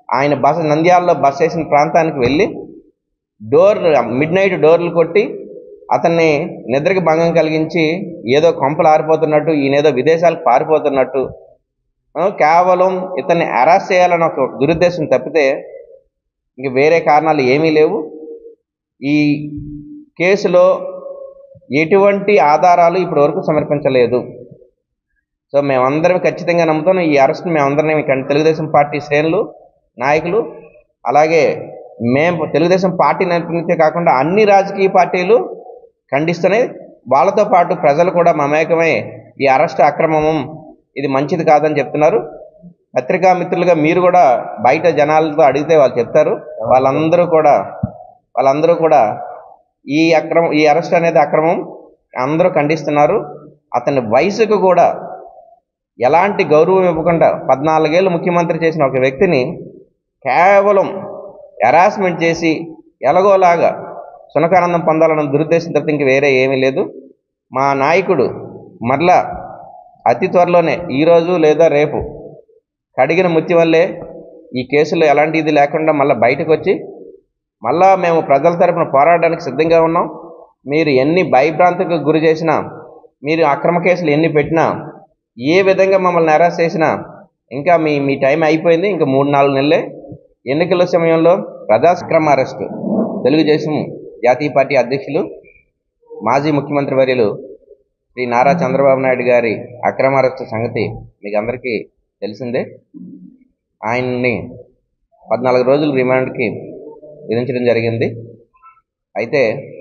ఆయన బస నంద్యాలలో బస్ వేసిన ప్రాంతానికి వెళ్ళి డోర్ మిడ్ నైట్ డోర్లు కొట్టి అతన్ని నిద్రకి భంగం కలిగించి ఏదో కొంపలు ఆరిపోతున్నట్టు ఈయనేదో విదేశాలకు పారిపోతున్నట్టు ఆ, కేవలం ఇతన్ని అరెస్ట్ చేయాలని ఒక దురుద్దేశం తప్పితే ఇంక వేరే కారణాలు ఏమీ లేవు ఈ కేసులో ఎటువంటి ఆధారాలు ఇప్పటి వరకు సమర్పించలేదు సో మేమందరం ఖచ్చితంగా నమ్ముతాం ఈ అరెస్ట్ మేమందరం ఇక్కడ తెలుగుదేశం పార్టీ శ్రేణులు నాయకులు అలాగే మేము తెలుగుదేశం పార్టీ నడిపించే కాకుండా అన్ని రాజకీయ పార్టీలు ఖండిస్తున్నాయి వాళ్ళతో పాటు ప్రజలు కూడా మమేకమై ఈ అరెస్ట్ అక్రమం ఇది మంచిది కాదని చెప్తున్నారు పత్రికా మిత్రులుగా మీరు కూడా బయట జనాలతో అడిగితే వాళ్ళు చెప్తారు వాళ్ళందరూ కూడా వాళ్ళందరూ కూడా ఈ అక్రమం ఈ అరెస్ట్ అనేది అక్రమం అందరూ ఖండిస్తున్నారు అతని వయసుకు కూడా ఎలాంటి గౌరవం ఇవ్వకుండా పద్నాలుగేళ్ళు ముఖ్యమంత్రి చేసిన ఒక వ్యక్తిని కేవలం హెరాస్మెంట్ చేసి ఎలాగోలాగా సునకానందం పొందాలన్న దురుద్దేశం తప్పితే ఇంక వేరే ఏమీ లేదు మా నాయకుడు మరలా అతి త్వరలోనే ఈరోజు లేదా రేపు కడిగిన ముత్యం వల్లే ఈ కేసులో ఎలాంటి ఇది లేకుండా మళ్ళీ బయటకు వచ్చి మళ్ళా మేము ప్రజల తరపున పోరాడడానికి సిద్ధంగా ఉన్నాం మీరు ఎన్ని భయభ్రాంతికి గురి చేసినా మీరు అక్రమ కేసులు ఎన్ని పెట్టినా ఏ విధంగా మమ్మల్ని అరెస్ట్ చేసినా ఇంకా మీ మీ టైం అయిపోయింది ఇంకా మూడు నాలుగు నెలలే ఎన్నికల సమయంలో ప్రజాక్రమ అరెస్ట్ తెలుగుదేశం జాతీయ పార్టీ అధ్యక్షులు మాజీ ముఖ్యమంత్రి వర్యులు శ్రీ నారా చంద్రబాబు నాయుడు గారి అక్రమ అరెస్టు సంగతి మీకు అందరికీ తెలిసిందే ఆయన్ని పద్నాలుగు రోజులు రిమాండ్కి విధించడం జరిగింది అయితే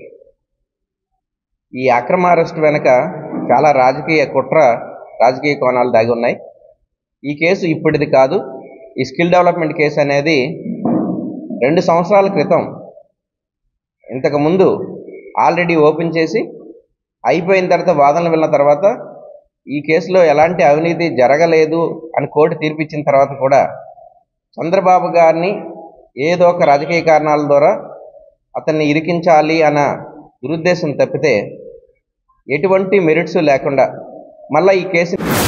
ఈ అక్రమ అరెస్ట్ వెనుక చాలా రాజకీయ కుట్ర రాజకీయ కోణాలు దాగి ఉన్నాయి ఈ కేసు ఇప్పటిది కాదు ఈ స్కిల్ డెవలప్మెంట్ కేసు అనేది రెండు సంవత్సరాల క్రితం ఇంతకు ముందు ఆల్రెడీ ఓపెన్ చేసి అయిపోయిన తర్వాత వాదనలు వెళ్ళిన తర్వాత ఈ కేసులో ఎలాంటి అవినీతి జరగలేదు అని కోర్టు తీర్పిచ్చిన తర్వాత కూడా చంద్రబాబు గారిని ఏదో ఒక రాజకీయ కారణాల ద్వారా అతన్ని ఇరికించాలి అన్న దురుద్దేశం తప్పితే ఎటువంటి మెరిట్స్ లేకుండా మళ్ళీ ఈ కేసు